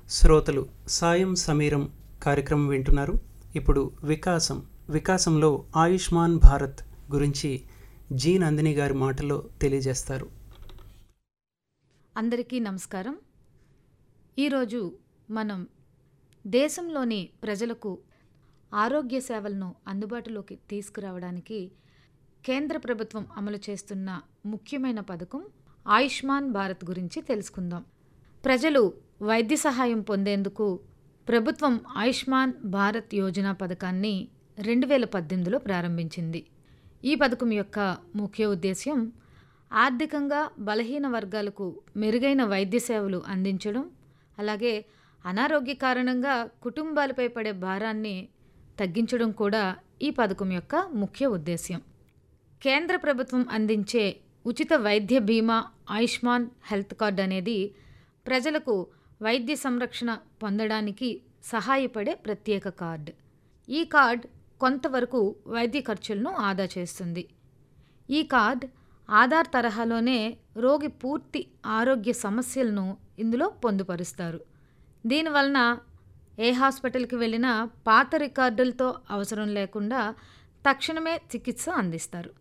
శ్రోతలు సాయం సమీరం కార్యక్రమం వింటున్నారు ఇప్పుడు వికాసం వికాసంలో ఆయుష్మాన్ భారత్ గురించి జీ నందిని గారి మాటలో తెలియజేస్తారు అందరికీ నమస్కారం ఈరోజు మనం దేశంలోని ప్రజలకు ఆరోగ్య సేవలను అందుబాటులోకి తీసుకురావడానికి కేంద్ర ప్రభుత్వం అమలు చేస్తున్న ముఖ్యమైన పథకం ఆయుష్మాన్ భారత్ గురించి తెలుసుకుందాం ప్రజలు వైద్య సహాయం పొందేందుకు ప్రభుత్వం ఆయుష్మాన్ భారత్ యోజన పథకాన్ని రెండు వేల పద్దెనిమిదిలో ప్రారంభించింది ఈ పథకం యొక్క ముఖ్య ఉద్దేశ్యం ఆర్థికంగా బలహీన వర్గాలకు మెరుగైన వైద్య సేవలు అందించడం అలాగే అనారోగ్య కారణంగా కుటుంబాలపై పడే భారాన్ని తగ్గించడం కూడా ఈ పథకం యొక్క ముఖ్య ఉద్దేశ్యం కేంద్ర ప్రభుత్వం అందించే ఉచిత వైద్య బీమా ఆయుష్మాన్ హెల్త్ కార్డ్ అనేది ప్రజలకు వైద్య సంరక్షణ పొందడానికి సహాయపడే ప్రత్యేక కార్డ్ ఈ కార్డ్ కొంతవరకు వైద్య ఖర్చులను ఆదా చేస్తుంది ఈ కార్డ్ ఆధార్ తరహాలోనే రోగి పూర్తి ఆరోగ్య సమస్యలను ఇందులో పొందుపరుస్తారు దీనివలన ఏ హాస్పిటల్కి వెళ్ళినా పాత రికార్డులతో అవసరం లేకుండా తక్షణమే చికిత్స అందిస్తారు